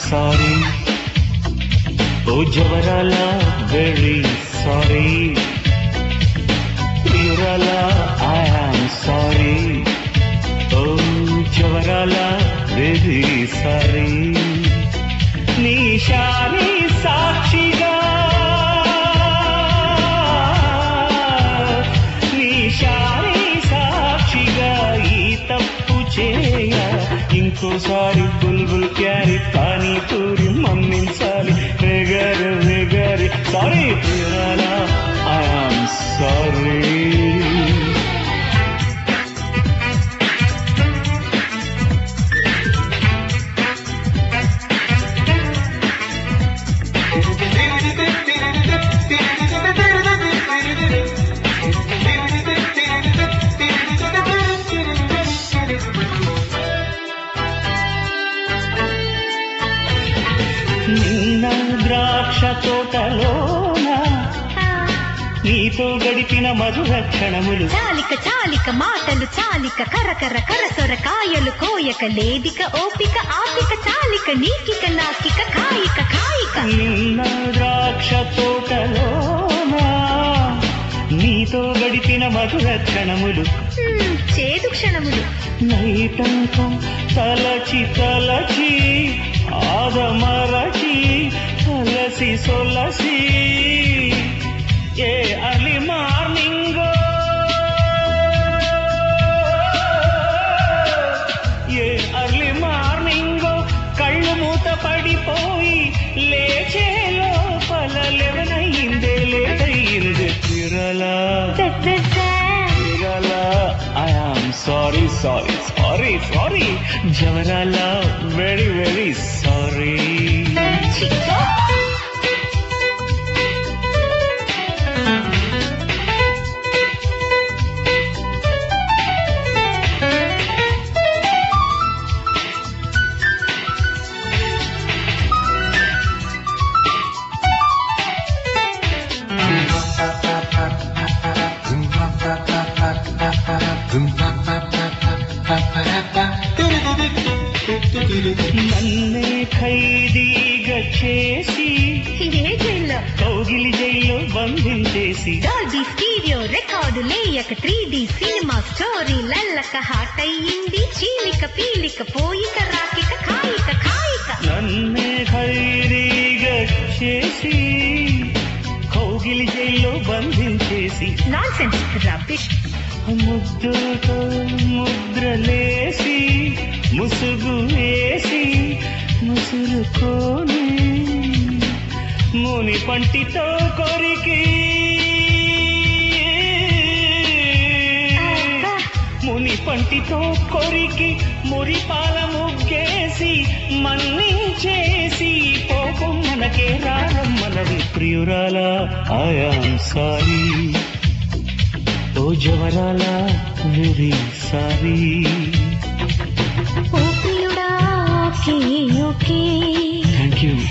Sorry ఓ జవరాల very sorry ప్రియురాల ఐ ఆమ్ సారీ ఓ జవరాల వెరీ సారీ నిశాని సాక్షిగా నిశాని సాక్షిగా ఈ తప్పు చేయ ఇంకోసారి బుల్బుల్ క్యారీ పానీపూరి మన్నించాలి వెగరు వెగరి సారీ ప్రియురాలా ఐ ఆమ్ సారీ నిన్న ద్రాక్ష తోటలోన నీతో గడిపిన మధుర క్షణములు చాలిక చాలిక మాటలు చాలిక కరకర కరసొర కాయలు కోయక లేదిక ఓపిక ఆపిక చాలిక నీకిక నాకిక కాయిక కాయిక నిన్న ద్రాక్ష తోటలోన నీతో గడిపిన మధుర క్షణములు హ్మ్, చేదు క్షణములు నైటంకం తలచి తలచి ఆదమరచి అలసి సొలసి a early morning a early morning కళ్ళు మూత పడిపోయి లేచే లోపల లెవెనయిందే లేదయింది తిరలా Jawarala, I am sorry, sorry, sorry, sorry. Jawarala, very, very sorry. నన్నే ఖైదీగా చేసి ఏ జైల్లో కౌగిలి జైల్లో బంధించేసి డాల్బీ స్టీరియో రికార్డు లేయక త్రీ డి సినిమా స్టోరీ లల్లక హాట్ అయ్యింది చీలిక పీలిక పోయిక రాకిక కాయిక కాయిక నన్నే ఖైదీగా చేసి కౌగిలి జైల్లో బంధించేసి నాన్ సెన్స్ రబ్బిష్ ముద్దుతో ముద్రలేసి ముసుగు వేసి ముసురుకోని ముని పంటితో కొరికి ముని పంటితో కొరికి మురిపాల ముగ్గేసి మన్నించేసి కోపం మనకే రారమ్మనది ప్రియురాల ఐఆమ్ సారీ ఓ జవరాల వెరీ సారీ ఓ ప్రియుడా ఓకే ఓకే థ్యాంక్ యూ